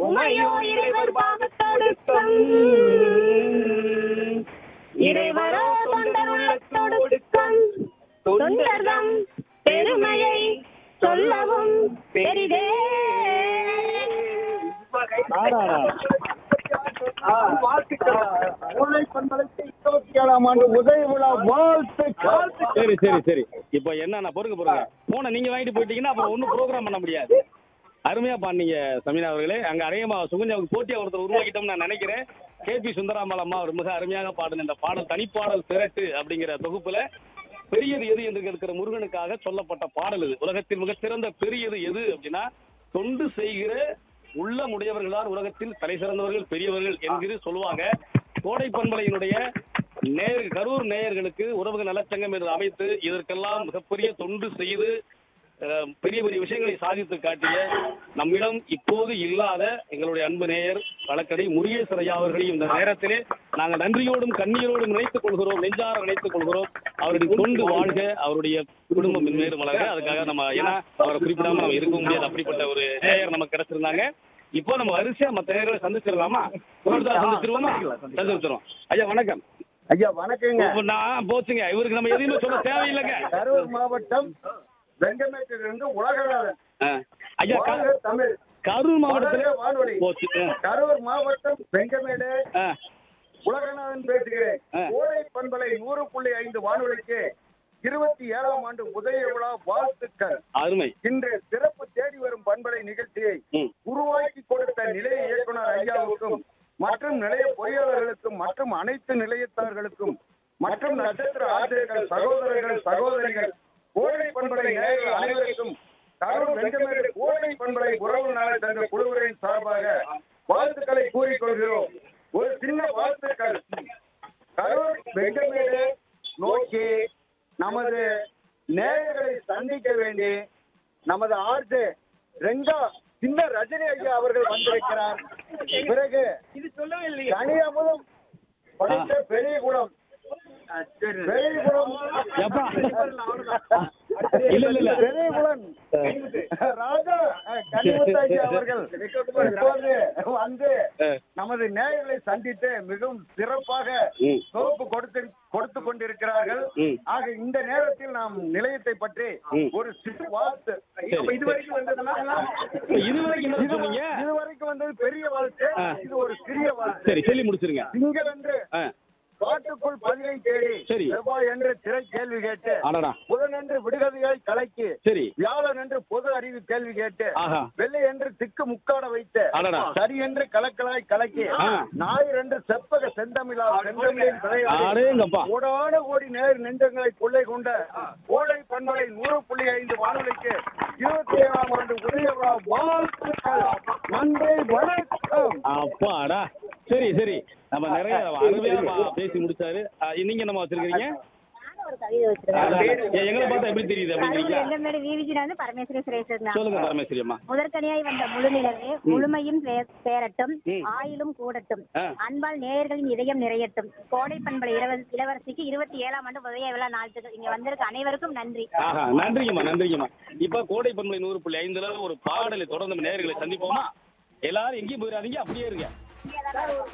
உமையோ இறைவர் பாவத்தொடுக்கம் இறைவரோ தொண்டர் உள்ளத்தொடுக்கம் தொண்டர்தம் பெருமையை சொல்லவும் பெரிதே ஏழாம் ஆண்டு உதய விழா வாழ்த்துக்கள் சரி சரி சரி இப்போ என்னன்னா பொறுங்க பொறுங்க போனை நீங்க வாங்கிட்டு போயிட்டீங்கன்னா அப்புறம் ஒன்றும் ப்ரோக்ராம் பண்ண முடியாது அருமையா பாடினீங்க சமீனா அவர்களே அங்க அதிகமா சுகன்யாவுக்கு போட்டியா ஒருத்தர் உருவாக்கிட்டோம்னு நான் நினைக்கிறேன் கே பி சுந்தராமல் அம்மா அவர் மிக அருமையாக பாடின இந்த பாடல் தனிப்பாடல் திரட்டு அப்படிங்கிற தொகுப்புல பெரியது எது என்று இருக்கிற முருகனுக்காக சொல்லப்பட்ட பாடல் இது உலகத்தில் மிக சிறந்த பெரியது எது அப்படின்னா தொண்டு செய்கிற உள்ளமுடையவர்கள்தான் உலகத்தில் தலை சிறந்தவர்கள் பெரியவர்கள் என்கிற சொல்லுவாங்க கோடை பண்பலையினுடைய நேர் கரூர் நேயர்களுக்கு உறவுக நலச்சங்கம் என்று அமைத்து இதற்கெல்லாம் மிகப்பெரிய தொண்டு செய்து அஹ், பெரிய பெரிய விஷயங்களை சாதித்து காட்டிய நம்மிடம் இப்போது இல்லாத எங்களுடைய அன்பு நேயர் வழக்கடை முருகேசர் ஐயா அவர்களையும் இந்த நேரத்திலே நாங்கள் நன்றியோடும் கண்ணீரோடும் நினைத்துக் கொள்கிறோம் நெஞ்சார நினைத்துக் கொள்கிறோம் அவருடைய தொண்டு வாழ்க அவருடைய குடும்பம் மென்மேலும் வளர்க அதுக்காக நம்ம ஏன்னா அவரை குறிப்பிடாம நம்ம இருக்க முடியாது அப்படிப்பட்ட ஒரு நேயர் நமக்கு கிடைச்சிருந்தாங்க இப்போ நம்ம வரிசையா மற்ற நேயர்களை சந்திச்சிடலாமா ஒரு தடவை சந்திச்சிருவோமா சந்திச்சிருவோம் ஐயா வணக்கம் ஐயா வணக்கங்க இப்ப நான் போச்சுங்க இவருக்கு நம்ம எதையுமே சொல்ல தேவையில்லைங்க கரூர் மாவட்டம் வெங்கமேட்டிலிருந்து உலகநாதன் ஆ. ஐயா க- வாழ்க தமிழ் கரூர் மாவட்டத்துல வாழ்க வானொலி போச்சு ஆ. கரூர் மாவட்டம் வெங்கமேடு ஆ. உலகநாதன் பேசுகிறேன் ஆ. கோடை பண்பலை நூறு புள்ளி ஐந்து வானொலிக்கு இருபத்தி ஏழாம் ஆண்டு உதய விழா வாழ்த்துக்கள் அருமை இன்று சிறப்பு தேடி வரும் பண்பலை நிகழ்ச்சியை ம். உருவாக்கி கொடுத்த நிலைய இயக்குனர் ஐயாவுக்கும் மற்றும் நிலைய பொறியாளர்களுக்கும் மற்றும் அனைத்து நிலையத்தார்களுக்கும் மற்றும் நட்சத்திர ஆசிரியர்கள் சகோதரர்கள் சகோதரிகள் கோடை பண்பலை நேயர்கள் அனைவருக்கும் கரூர் வெங்கமேடு கோடை பண்பலை உறவு நாளை தந்த குழுவினரின் சார்பாக வாழ்த்துக்களை கூறிக்கொள்கிறோம் ஒரு சின்ன வாழ்த்துக்கள் கரூர் வெங்கமேடு நோக்கி நமது நேயர்களை சந்திக்க வேண்டி நமது ஆர்ஜே ரெங்கா சின்ன ரஜினி ஐயா அவர்கள் வந்திருக்கிறார் பிறகு இது சொல்லவே தனியமுதம் படைத்த பெரியகுளம் பெரியகுளம் எப்பா? இல்ல, இல்ல, இல்ல. பெரியகுளம் ராஜா அஹ், கனிமுத்து ஐயா அவர்கள் இப்போது வந்து ஆ. நமது நேயர்களை சந்தித்து மிகவும் சிறப்பாக ம். தொகுப்பு கொடுத்து கொடுத்து கொண்டிருக்கிறார்கள் ம். ஆக இந்த நேரத்தில் நாம் நிலையத்தை பற்றி ம். ஒரு சிறு வாழ்த்து சரி. இதுவரைக்கும் வந்ததுன்னா இதுவரைக்கும் என்ன சொன்னீங்க இதுவரைக்கும் வந்தது பெரிய வாழ்த்து ஆ. இது ஒரு சிறிய வாழ்த்து சரி சொல்லி முடிச்சிருங்க திங்களன்று ஆ. காட்டுக்குள் பதிலை தேடி சரி. செவ்வாய் என்று திரை கேள்வி கேட்டு அடடா புதனன்று விடுகதையாய் கலக்கி சரி வியாழன் என்று பொது அறிவு கேள்வி கேட்டு ஆஹா வெள்ளை என்று திக்கு முக்காட வைத்து அடடா. சரி என்று கலக்கலாய் கலக்கி ஆ. ஞாயிறு என்று செப்பக செந்தமிழா செந்தமிழின் விளையாடி அடேங்கப்பா கோடான கோடி நேர் நெஞ்சங்களை கொள்ளை கொண்ட கோடை பண்பலை நூறு புள்ளி ஐந்து வானொலிக்கு இருபத்தி ஏழாம் ஆண்டு உதய விழா வாழ்த்துக்கள் நன்றி வணக்கம் அப்பாடா சரி சரி நம்ம நிறைய அருமையா பா- பேசி முடிச்சாரு ஆ, நீங்க என்னமா வச்சிருக்கீங்க நானும் ஒரு கவிதை அதான். வச்சிருக்கேன் எ- எங்களை பார்த்தா எப்படி தெரியுது அப்படிங்கிறீங்களா எங்கமேடு விவிஜில இருந்து பரமேஸ்வரி சுரேஷன் சொல்லுங்க பரமேஸ்வரி அம்மா முதற்கனியாய் வந்த முழுநிலவே முழுமையும் சே- சேரட்டும் ம். ஆயிலும் கூடட்டும் ஆ. அன்பால் நேயர்களின் இதயம் நிறையட்டும் கோடை பண்பலை இளவ- இளவரசிக்கு இருபத்தி ஏழாம் ஆண்டு உதய விழா நாள்கள் இங்க வந்திருக்க அனைவருக்கும் நன்றி ஆஹா நன்றிங்கம்மா நன்றிங்கம்மா இப்ப கோடை பண்பலை நூறு புள்ளி ஐந்துல ஒரு பாடலை தொடர்ந்து நம்ம நேயர்களை சந்திப்போமா எல்லாரும் எங்கேயும் போயிடாதீங்க அப்படியே இருங்க